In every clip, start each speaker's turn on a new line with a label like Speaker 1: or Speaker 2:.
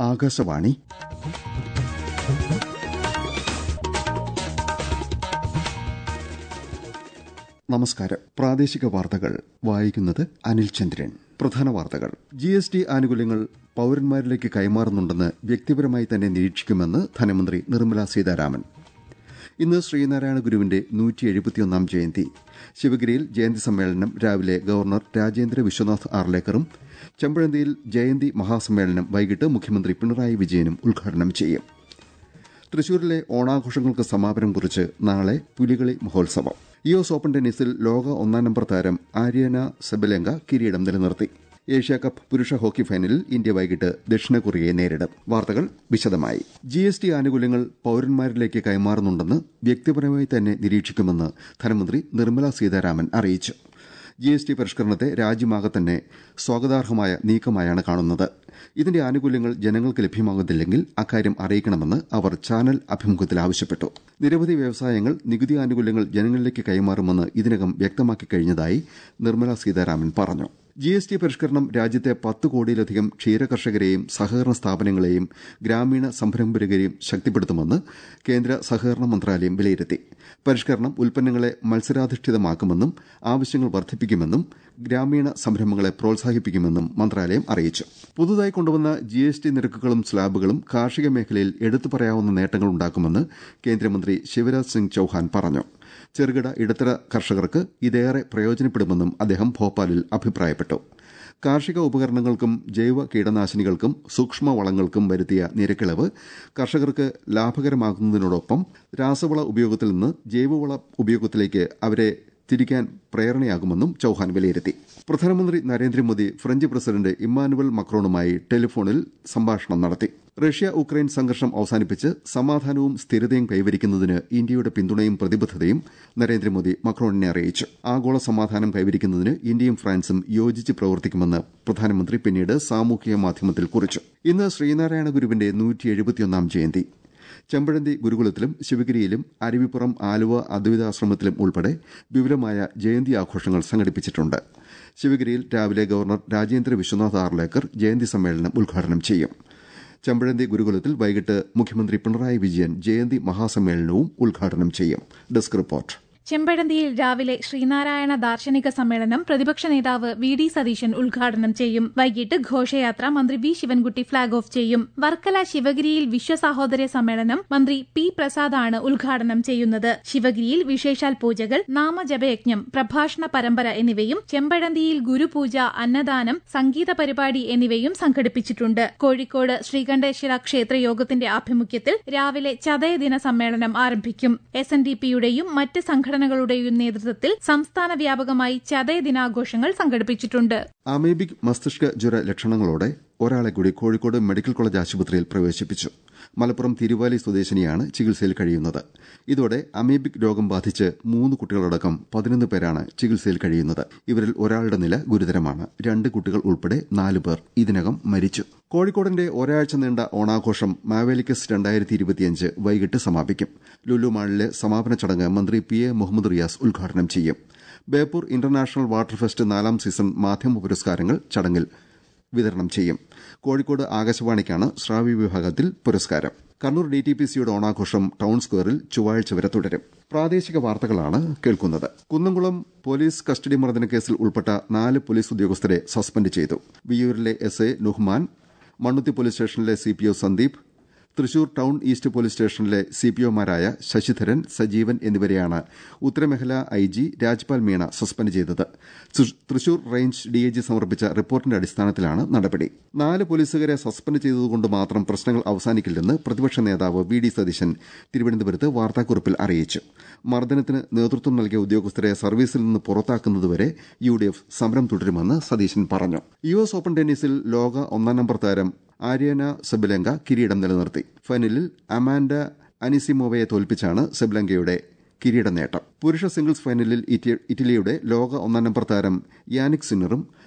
Speaker 1: ആകാശവാണി നമസ്കാരം പ്രാദേശിക വാർത്തകൾ വായിക്കുന്നത് അനിൽ ചന്ദ്രൻ പ്രധാന വാർത്തകൾ ജി എസ് ടി ആനുകൂല്യങ്ങൾ പൌരന്മാരിലേക്ക് കൈമാറുന്നുണ്ടെന്ന് വ്യക്തിപരമായി തന്നെ നിരീക്ഷിക്കുമെന്ന് ധനമന്ത്രി നിർമ്മല സീതാരാമൻ ഇന്ന് ശ്രീനാരായണ ഗുരുവിന്റെ നൂറ്റി എഴുപത്തിയൊന്നാം ജയന്തി ശിവഗിരിയിൽ ജയന്തി സമ്മേളനം രാവിലെ ഗവർണർ രാജേന്ദ്ര വിശ്വനാഥ് ആർലേക്കറും ചെമ്പഴന്തിയിൽ ജയന്തി മഹാസമ്മേളനം വൈകിട്ട് മുഖ്യമന്ത്രി പിണറായി വിജയനും ഉദ്ഘാടനം ചെയ്യും തൃശൂരിലെ ഓണാഘോഷങ്ങൾക്ക് സമാപനം കുറിച്ച് നാളെ പുലികളി മഹോത്സവം യു എസ് ഓപ്പൺ ടെന്നീസിൽ ലോക ഒന്നാം നമ്പർ താരം ആര്യന സെബലെങ്ക കിരീടം നിലനിർത്തി ഏഷ്യ കപ്പ് പുരുഷ ഹോക്കി ഫൈനലിൽ ഇന്ത്യ വൈകിട്ട് ദക്ഷിണ കൊറിയയെ നേരിടും വാർത്തകൾ വിശദമായി ജി എസ് ടി ആനുകൂല്യങ്ങൾ പൌരന്മാരിലേക്ക് കൈമാറുന്നുണ്ടെന്ന് വ്യക്തിപരമായി തന്നെ നിരീക്ഷിക്കുമെന്ന് ധനമന്ത്രി നിർമ്മല സീതാരാമൻ അറിയിച്ചു ജി എസ് ടി പരിഷ്കരണത്തെ രാജ്യമാകെ തന്നെ സ്വാഗതാർഹമായ നീക്കമായാണ് കാണുന്നത് ഇതിന്റെ ആനുകൂല്യങ്ങൾ ജനങ്ങൾക്ക് ലഭ്യമാകുന്നില്ലെങ്കിൽ അക്കാര്യം അറിയിക്കണമെന്ന് അവർ ചാനൽ അഭിമുഖത്തിൽ ആവശ്യപ്പെട്ടു നിരവധി വ്യവസായങ്ങൾ നികുതി ആനുകൂല്യങ്ങൾ ജനങ്ങളിലേക്ക് കൈമാറുമെന്ന് ഇതിനകം വ്യക്തമാക്കി കഴിഞ്ഞതായി നിർമ്മല സീതാരാമൻ പറഞ്ഞു ജി എസ് ടി പരിഷ്കരണം രാജ്യത്തെ പത്ത് കോടിയിലധികം ക്ഷീരകർഷകരെയും സഹകരണ സ്ഥാപനങ്ങളെയും ഗ്രാമീണ സംരംഭകരെയും ശക്തിപ്പെടുത്തുമെന്ന് കേന്ദ്ര സഹകരണ മന്ത്രാലയം വിലയിരുത്തി പരിഷ്കരണം ഉൽപ്പന്നങ്ങളെ മത്സരാധിഷ്ഠിതമാക്കുമെന്നും ആവശ്യങ്ങൾ വർദ്ധിപ്പിക്കുമെന്നും ഗ്രാമീണ സംരംഭങ്ങളെ പ്രോത്സാഹിപ്പിക്കുമെന്നും മന്ത്രാലയം അറിയിച്ചു പുതുതായി കൊണ്ടുവന്ന ജി എസ് ടി നിരക്കുകളും സ്ലാബുകളും കാർഷിക മേഖലയിൽ എടുത്തു പറയാവുന്ന നേട്ടങ്ങൾ ഉണ്ടാക്കുമെന്ന് കേന്ദ്രമന്ത്രി ശിവരാജ് സിംഗ് ചൌഹാൻ പറഞ്ഞു ചെറുകിട ഇടത്തര കർഷകർക്ക് ഇതേറെ പ്രയോജനപ്പെടുമെന്നും അദ്ദേഹം ഭോപ്പാലിൽ അഭിപ്രായപ്പെട്ടു കാർഷിക ഉപകരണങ്ങൾക്കും ജൈവ കീടനാശിനികൾക്കും സൂക്ഷ്മ വളങ്ങൾക്കും വരുത്തിയ നിരക്കിളവ് കർഷകർക്ക് ലാഭകരമാകുന്നതിനോടൊപ്പം രാസവള ഉപയോഗത്തിൽ നിന്ന് ജൈവവള ഉപയോഗത്തിലേക്ക് അവരെ തിരിക്കാൻ പ്രേരണയാകുമെന്നും ചൌഹാൻ വിലയിരുത്തി പ്രധാനമന്ത്രി നരേന്ദ്രമോദി ഫ്രഞ്ച് പ്രസിഡന്റ് ഇമ്മാനുവൽ മക്രോണുമായി ടെലിഫോണിൽ സംഭാഷണം നടത്തി റഷ്യ ഉക്രൈൻ സംഘർഷം അവസാനിപ്പിച്ച് സമാധാനവും സ്ഥിരതയും കൈവരിക്കുന്നതിന് ഇന്ത്യയുടെ പിന്തുണയും പ്രതിബദ്ധതയും നരേന്ദ്രമോദി മക്രോണിനെ അറിയിച്ചു ആഗോള സമാധാനം കൈവരിക്കുന്നതിന് ഇന്ത്യയും ഫ്രാൻസും യോജിച്ച് പ്രവർത്തിക്കുമെന്ന് പ്രധാനമന്ത്രി പിന്നീട് സാമൂഹിക മാധ്യമത്തിൽ കുറിച്ചു ഇന്ന് ശ്രീനാരായണ ഗുരുവിന്റെ നൂറ്റി എഴുപത്തിയൊന്നാം ജയന്തി ചെമ്പഴന്തി ഗുരുകുലത്തിലും ശിവഗിരിയിലും അരുവിപ്പുറം ആലുവ അദ്വൈതാശ്രമത്തിലും ഉൾപ്പെടെ വിപുലമായ ജയന്തി ആഘോഷങ്ങൾ സംഘടിപ്പിച്ചിട്ടുണ്ട് ശിവഗിരിയിൽ രാവിലെ ഗവർണർ രാജേന്ദ്ര വിശ്വനാഥ് ആർലേക്കർ ജയന്തി സമ്മേളനം ഉദ്ഘാടനം ചെയ്യും ചെമ്പഴന്തി ഗുരുകുലത്തിൽ വൈകിട്ട് മുഖ്യമന്ത്രി പിണറായി വിജയൻ ജയന്തി മഹാസമ്മേളനവും ഉദ്ഘാടനം ചെയ്യും ഡെസ്ക് റിപ്പോർട്ട്
Speaker 2: ചെമ്പഴന്തിയിൽ രാവിലെ ശ്രീനാരായണ ദാർശനിക സമ്മേളനം പ്രതിപക്ഷ നേതാവ് വി ഡി സതീശൻ ഉദ്ഘാടനം ചെയ്യും വൈകിട്ട് ഘോഷയാത്ര മന്ത്രി വി ശിവൻകുട്ടി ഫ്ളാഗ് ഓഫ് ചെയ്യും വർക്കല ശിവഗിരിയിൽ വിശ്വസാഹോദര്യ സമ്മേളനം മന്ത്രി പി പ്രസാദാണ് ഉദ്ഘാടനം ചെയ്യുന്നത് ശിവഗിരിയിൽ വിശേഷാൽ പൂജകൾ നാമജപയജ്ഞം പ്രഭാഷണ പരമ്പര എന്നിവയും ചെമ്പഴന്തിയിൽ ഗുരുപൂജ അന്നദാനം സംഗീത പരിപാടി എന്നിവയും സംഘടിപ്പിച്ചിട്ടുണ്ട് കോഴിക്കോട് ശ്രീകണ്ഠേശ്വര ക്ഷേത്രയോഗത്തിന്റെ ആഭിമുഖ്യത്തിൽ രാവിലെ ചതയദിന സമ്മേളനം ആരംഭിക്കും എസ് എൻ ഡി പിയുടെയും മറ്റ് സംഘടനകളുടെയും നേതൃത്വത്തിൽ സംസ്ഥാന വ്യാപകമായി ചതയ ദിനാഘോഷങ്ങൾ സംഘടിപ്പിച്ചിട്ടുണ്ട്
Speaker 1: അമേബിക് മസ്തിഷ്ക ജ്വര ലക്ഷണങ്ങളോടെ ഒരാളെ കൂടി കോഴിക്കോട് മെഡിക്കൽ കോളേജ് ആശുപത്രിയിൽ പ്രവേശിപ്പിച്ചു മലപ്പുറം തിരുവാലി സ്വദേശിനിയാണ് ചികിത്സയിൽ കഴിയുന്നത് ഇതോടെ അമേബിക് രോഗം ബാധിച്ച് മൂന്ന് കുട്ടികളടക്കം പതിനൊന്ന് പേരാണ് ചികിത്സയിൽ കഴിയുന്നത് ഇവരിൽ ഒരാളുടെ നില ഗുരുതരമാണ് രണ്ട് കുട്ടികൾ ഉൾപ്പെടെ നാല് പേർ ഇതിനകം മരിച്ചു കോഴിക്കോടിന്റെ ഒരാഴ്ച നീണ്ട ഓണാഘോഷം മാവേലിക്കസ് രണ്ടായിരത്തി ഇരുപത്തിയഞ്ച് വൈകിട്ട് സമാപിക്കും ലുലു മാളിലെ സമാപന ചടങ്ങ് മന്ത്രി പി എ മുഹമ്മദ് റിയാസ് ഉദ്ഘാടനം ചെയ്യും ബേപ്പൂർ ഇന്റർനാഷണൽ വാട്ടർ ഫെസ്റ്റ് നാലാം സീസൺ മാധ്യമ പുരസ്കാരങ്ങൾ ചടങ്ങിൽ വിതരണം ചെയ്യും കോഴിക്കോട് ആകാശവാണിക്കാണ് ശ്രാവ്യ വിഭാഗത്തിൽ പുരസ്കാരം കണ്ണൂർ ഡി ടി പി സിയുടെ ഓണാഘോഷം ടൌൺ സ്ക്വയറിൽ ചൊവ്വാഴ്ച വരെ തുടരും പ്രാദേശിക വാർത്തകളാണ് കേൾക്കുന്നത് കുന്നംകുളം പോലീസ് കസ്റ്റഡി മർദ്ദന കേസിൽ ഉൾപ്പെട്ട നാല് പോലീസ് ഉദ്യോഗസ്ഥരെ സസ്പെൻഡ് ചെയ്തു വിയൂരിലെ S A Nuhman Mannuthy police സ്റ്റേഷനിലെ C P O Sandeep Thrissur town east police സ്റ്റേഷനിലെ സിപിഒമാരായ ശശിധരൻ സജീവൻ എന്നിവരെയാണ് ഉത്തരമേഖല I G Rajpal Meena suspend ചെയ്തത് തൃശൂർ റേഞ്ച് ഡിഐജി സമർപ്പിച്ച റിപ്പോർട്ടിന്റെ അടിസ്ഥാനത്തിലാണ് നടപടി നാല് പോലീസുകാരെ സസ്പെൻഡ് ചെയ്തതുകൊണ്ട് മാത്രം പ്രശ്നങ്ങൾ അവസാനിക്കില്ലെന്ന് പ്രതിപക്ഷ നേതാവ് വി ഡി സതീശൻ തിരുവനന്തപുരത്ത് വാർത്താക്കുറിപ്പിൽ അറിയിച്ചു മർദ്ദനത്തിന് നേതൃത്വം നൽകിയ ഉദ്യോഗസ്ഥരെ സർവീസിൽ നിന്ന് പുറത്താക്കുന്നതുവരെ യു ഡി എഫ് സമരം തുടരുമെന്ന് സതീശൻ പറഞ്ഞു യു എസ് ഓപ്പൺ ടെന്നീസിൽ ലോക ഒന്നാം നമ്പർ താരം ആര്യന സെബലങ്ക കിരീടം നിലനിർത്തി ഫൈനലിൽ അമാൻഡ അനിസിമോവയെ തോൽപ്പിച്ചാണ് സെബലങ്കയുടെ കിരീട നേട്ടം പുരുഷ സിംഗിൾസ് ഫൈനലിൽ ഇറ്റലിയുടെ ലോക ഒന്നാം നമ്പർ താരം യാനിക് സിന്നറും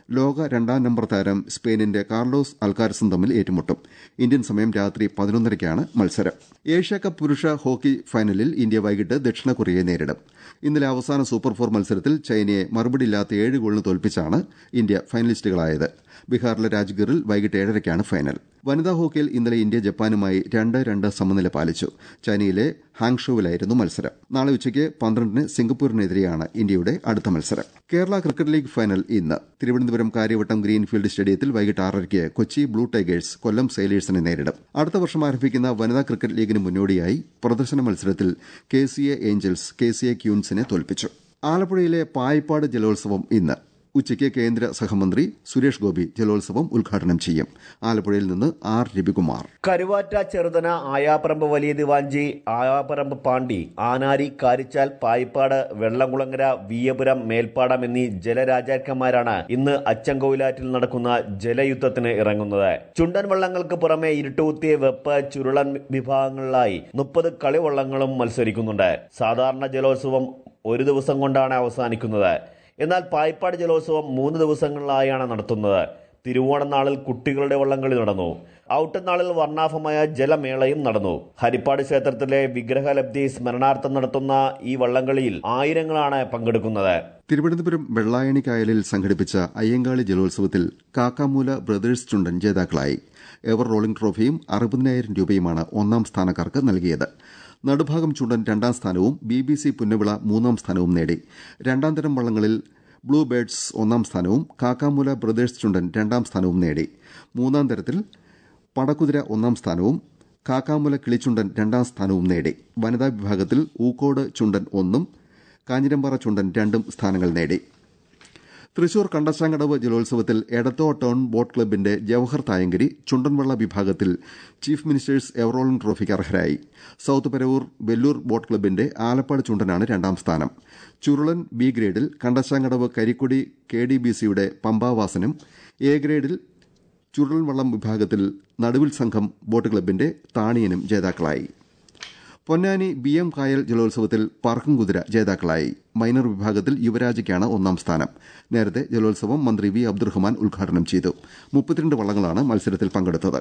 Speaker 1: ലോക രണ്ടാം നമ്പർ താരം സ്പെയിനിന്റെ കാർലോസ് അൽക്കാരസും തമ്മിൽ ഏറ്റുമുട്ടും ഇന്ത്യൻ സമയം രാത്രി പതിനൊന്നരയ്ക്കാണ് മത്സരം ഏഷ്യാകപ്പ് പുരുഷ ഹോക്കി ഫൈനലിൽ ഇന്ത്യ വൈകിട്ട് ദക്ഷിണ കൊറിയയെ നേരിടും ഇന്നലെ അവസാന സൂപ്പർ ഫോർ മത്സരത്തിൽ ചൈനയെ മറുപടിയില്ലാത്ത ഏഴ് ഗോളിന് തോൽപ്പിച്ചാണ് ഇന്ത്യ ഫൈനലിസ്റ്റുകളായത് ബീഹാറിലെ രാജ്ഗറിൽ വൈകിട്ട് ഏഴരയ്ക്കാണ് ഫൈനൽ വനിതാ ഹോക്കിയിൽ ഇന്നലെ ഇന്ത്യ ജപ്പാനുമായി രണ്ട് രണ്ട് സമനില പാലിച്ചു ചൈനയിലെ ഹാങ്ഷോവിലായിരുന്നു മത്സരം നാളെ ഉച്ചയ്ക്ക് പന്ത്രണ്ടിന് സിംഗപ്പൂരിനെതിരെയാണ് ഇന്ത്യയുടെ അടുത്ത മത്സരം കേരള ക്രിക്കറ്റ് ലീഗ് ഫൈനൽ ഇന്ന് തിരുവനന്തപുരം കാര്യവട്ടം ഗ്രീൻഫീൽഡ് സ്റ്റേഡിയത്തിൽ വൈകിട്ട് ആറരയ്ക്ക് കൊച്ചി ബ്ലൂ ടൈഗേഴ്സ് കൊല്ലം സെയിലേഴ്സിനെ നേരിടും അടുത്ത വർഷം ആരംഭിക്കുന്ന വനിതാ ക്രിക്കറ്റ് ലീഗിന് മുന്നോടിയായി പ്രദർശന മത്സരത്തിൽ K C A angels K C A ക്യൂൻസിനെ തോൽപ്പിച്ചു ആലപ്പുഴയിലെ പായിപ്പാട് ജലോത്സവം ഇന്ന് ഉച്ചയ്ക്ക് കേന്ദ്ര സഹമന്ത്രി സുരേഷ് ഗോപി ജലോത്സവം ഉദ്ഘാടനം ചെയ്യും ആലപ്പുഴയിൽ നിന്ന് ആർ രവികുമാർ
Speaker 3: കരുവാറ്റ ചെറുതന ആയാപ്പറമ്പ് വലിയ ദിവാഞ്ചി ആയാപ്പറമ്പ് പാണ്ടി ആനാരി കാരിച്ചാൽ പായിപ്പാട് വെള്ളംകുളങ്ങര വിയപുരം മേൽപ്പാടം എന്നീ ജലരാജാക്കന്മാരാണ് ഇന്ന് അച്ചൻകോവിലാറ്റിൽ നടക്കുന്ന ജലയുദ്ധത്തിന് ഇറങ്ങുന്നത് ചുണ്ടൻ വള്ളങ്ങൾക്ക് പുറമെ ഇരുട്ടുകുത്തിയ വെപ്പ് ചുരുളൻ വിഭാഗങ്ങളിലായി മുപ്പത് കളിവള്ളങ്ങളും മത്സരിക്കുന്നുണ്ട് സാധാരണ ജലോത്സവം ഒരു ദിവസം കൊണ്ടാണ് അവസാനിക്കുന്നത് എന്നാൽ പായിപ്പാട് ജലോത്സവം മൂന്ന് ദിവസങ്ങളിലായാണ് നടത്തുന്നത് തിരുവോണ നാളിൽ കുട്ടികളുടെ വള്ളംകളി നടന്നു ഔട്ടനാളിൽ വർണ്ണാഭമായ ജലമേളയും നടന്നു ഹരിപ്പാട് ക്ഷേത്രത്തിലെ വിഗ്രഹലബ്ധി സ്മരണാർത്ഥം നടത്തുന്ന ഈ വള്ളംകളിയിൽ ആയിരങ്ങളാണ് പങ്കെടുക്കുന്നത്
Speaker 1: തിരുവനന്തപുരം വെള്ളായണി കായലിൽ സംഘടിപ്പിച്ച അയ്യങ്കാളി ജലോത്സവത്തിൽ കാക്കാമൂല ബ്രദേഴ്സ് ചുണ്ടൻ ജേതാക്കളായി എവർ റോളിംഗ് ട്രോഫിയും അറുപതിനായിരം രൂപയുമാണ് ഒന്നാം സ്ഥാനക്കാർക്ക് നൽകിയത് നടുഭാഗം ചുണ്ടൻ രണ്ടാം സ്ഥാനവും ബി ബി സി പുന്നവിള മൂന്നാം സ്ഥാനവും നേടി രണ്ടാം തരം വള്ളങ്ങളിൽ ബ്ലൂ ബേർഡ്സ് ഒന്നാം സ്ഥാനവും കാക്കാമൂല ബ്രദേഴ്സ് ചുണ്ടൻ രണ്ടാം സ്ഥാനവും നേടി മൂന്നാം തരത്തിൽ പടക്കുതിര ഒന്നാം സ്ഥാനവും കാക്കാമൂല കിളിച്ചുണ്ടൻ രണ്ടാം സ്ഥാനവും നേടി വനിതാ വിഭാഗത്തിൽ ഊക്കോട് ചുണ്ടൻ ഒന്നും കാഞ്ഞിരമ്പാറ ചുണ്ടൻ രണ്ടും സ്ഥാനങ്ങൾ നേടി തൃശൂർ കണ്ടച്ചാങ്കടവ് ജലോത്സവത്തിൽ എടത്തോ ടൌൺ ബോട്ട് ക്ലബിന്റെ ജവഹർ തായങ്കരി ചുണ്ടൻവള്ള വിഭാഗത്തിൽ ചീഫ് മിനിസ്റ്റേഴ്സ് എവറോളിംഗ് ട്രോഫിക്ക് അർഹരായി സൌത്ത് പരവൂർ വെല്ലൂർ ബോട്ട് ക്ലബിന്റെ ആലപ്പാട് ചുണ്ടനാണ് രണ്ടാം സ്ഥാനം ചുരുളൻ ബി ഗ്രേഡിൽ Kandachamkadavu Karikkodi K D B സിയുടെ പമ്പാവാസനും എ ഗ്രേഡിൽ ചുരുളൻവള്ളം വിഭാഗത്തിൽ നടുവിൽ സംഘം ബോട്ട് ക്ലബിന്റെ താണിയനും ജേതാക്കളായി പൊന്നാനി ബി എം കായൽ ജലോത്സവത്തിൽ പറക്കും കുതിര ജേതാക്കളായി മൈനർ വിഭാഗത്തിൽ യുവരാജയ്ക്കാണ് ഒന്നാം സ്ഥാനം നേരത്തെ ജലോത്സവം മന്ത്രി വി അബ്ദുറഹ്മാൻ ഉദ്ഘാടനം ചെയ്തു മുപ്പത്തിരണ്ട് വള്ളങ്ങളാണ് മത്സരത്തിൽ പങ്കെടുത്തത്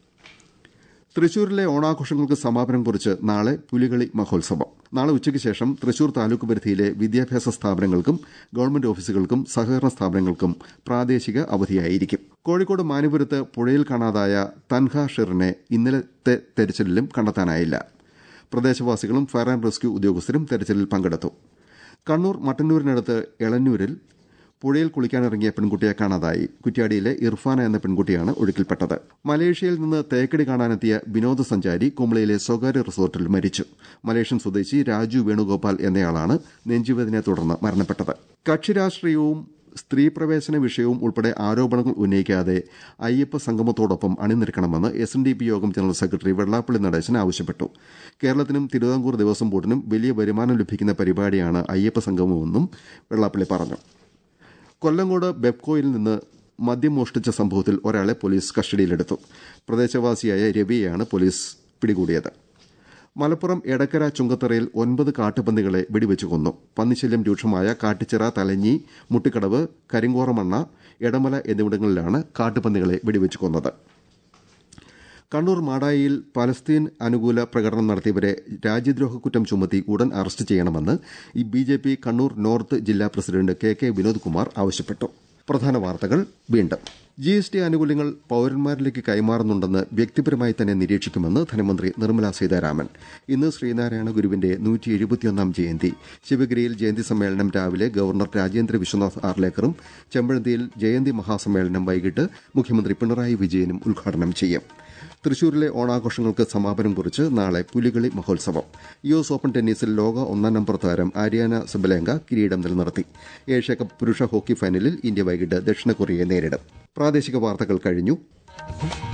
Speaker 1: തൃശൂരിലെ ഓണാഘോഷങ്ങൾക്ക് സമാപനം കുറിച്ച് നാളെ പുലികളി മഹോത്സവം നാളെ ഉച്ചയ്ക്ക് ശേഷം തൃശൂർ താലൂക്ക് പരിധിയിലെ വിദ്യാഭ്യാസ സ്ഥാപനങ്ങൾക്കും ഗവൺമെന്റ് ഓഫീസുകൾക്കും സഹകരണ സ്ഥാപനങ്ങൾക്കും പ്രാദേശിക അവധിയായിരിക്കും കോഴിക്കോട് മാനുപുരത്ത് പുഴയിൽ കാണാതായ തൻഹ ഷെറിനെ ഇന്നലത്തെ തെരച്ചിലിലും കണ്ടെത്താനായില്ല പ്രദേശവാസികളും ഫയർ ആൻഡ് റെസ്ക്യൂ ഉദ്യോഗസ്ഥരും തെരച്ചിലിൽ പങ്കെടുത്തു കണ്ണൂർ മട്ടന്നൂരിനടുത്ത് എളന്നൂരിൽ പുഴയിൽ കുളിക്കാനിറങ്ങിയ പെൺകുട്ടിയെ കാണാതായി കുറ്റ്യാടിയിലെ ഇർഫാന എന്ന പെൺകുട്ടിയാണ് ഒഴുക്കിൽപ്പെട്ടത് മലേഷ്യയിൽ നിന്ന് തേക്കടി കാണാനെത്തിയ വിനോദസഞ്ചാരി കുമളിയിലെ സ്വകാര്യ റിസോർട്ടിൽ മരിച്ചു മലേഷ്യൻ സ്വദേശി രാജു വേണുഗോപാൽ എന്നയാളാണ് നെഞ്ചുവേദനയെ തുടർന്ന് മരണപ്പെട്ടത് കക്ഷിരാഷ്ട്രീയവും സ്ത്രീ പ്രവേശന വിഷയവും ഉൾപ്പെടെ ആരോപണങ്ങൾ ഉന്നയിക്കാതെ അയ്യപ്പ സംഗമത്തോടൊപ്പം അണിനിരക്കണമെന്ന് S N D P Yogam general secretary Vellappally Natesan ആവശ്യപ്പെട്ടു കേരളത്തിനും തിരുവിതാംകൂർ ദേവസ്വം ബോർഡിനും വലിയ വരുമാനം ലഭിക്കുന്ന പരിപാടിയാണ് അയ്യപ്പ സംഗമമെന്നും വെള്ളാപ്പള്ളി പറഞ്ഞു കൊല്ലങ്കോട് ബെപ്കോയിൽ നിന്ന് മദ്യം മോഷ്ടിച്ച സംഭവത്തിൽ ഒരാളെ പോലീസ് കസ്റ്റഡിയിലെടുത്തു പ്രദേശവാസിയായ രവിയെയാണ് പോലീസ് പിടികൂടിയത് മലപ്പുറം എടക്കര ചുങ്കത്തറയിൽ ഒൻപത് കാട്ടുപന്നികളെ വെടിവെച്ചു കൊന്നു പന്നിശല്യം രൂക്ഷമായ കാട്ടിച്ചിറ തലഞ്ഞി മുട്ടിക്കടവ് കരിങ്കോറമണ്ണ എടമല എന്നിവിടങ്ങളിലാണ് കാട്ടുപന്നികളെ വെടിവെച്ചു കൊന്നത് കണ്ണൂർ മാടായിയിൽ പലസ്തീൻ അനുകൂല പ്രകടനം നടത്തിയവരെ രാജ്യദ്രോഹ കുറ്റം ചുമത്തി ഉടൻ അറസ്റ്റ് ചെയ്യണമെന്ന് B J P Kannur north ജില്ലാ president K K Vinod Kumar ആവശ്യപ്പെട്ടു പ്രധാന വാർത്തകൾ വീണ്ടും ജി എസ് ടി ആനുകൂല്യങ്ങൾ പൌരന്മാരിലേക്ക് കൈമാറുന്നുണ്ടെന്ന് വ്യക്തിപരമായി തന്നെ നിരീക്ഷിക്കുമെന്ന് ധനമന്ത്രി നിർമ്മലാ സീതാരാമൻ ഇന്ന് ശ്രീനാരായണ ഗുരുവിന്റെ നൂറ്റി എഴുപത്തിയൊന്നാം ജയന്തി ശിവഗിരിയിൽ ജയന്തി സമ്മേളനം രാവിലെ ഗവർണർ രാജേന്ദ്ര വിശ്വനാഥ് ആർലേക്കറും ചെമ്പഴന്തിയിൽ ജയന്തി മഹാസമ്മേളനം വൈകിട്ട് മുഖ്യമന്ത്രി പിണറായി വിജയനും ഉദ്ഘാടനം ചെയ്യും തൃശൂരിലെ ഓണാഘോഷങ്ങൾക്ക് സമാപനം കുറിച്ച് നാളെ പുലികളി മഹോത്സവം യു എസ് ഓപ്പൺ ടെന്നീസിൽ ലോക ഒന്നാം നമ്പർ താരം ആര്യാന സബലേങ്ക കിരീടം നിലനിർത്തി ഏഷ്യാകപ്പ് പുരുഷ ഹോക്കി ഫൈനലിൽ ഇന്ത്യ വൈകിട്ട് ദക്ഷിണ കൊറിയയെ നേരിടും പ്രാദേശിക വാർത്തകൾ കഴിഞ്ഞു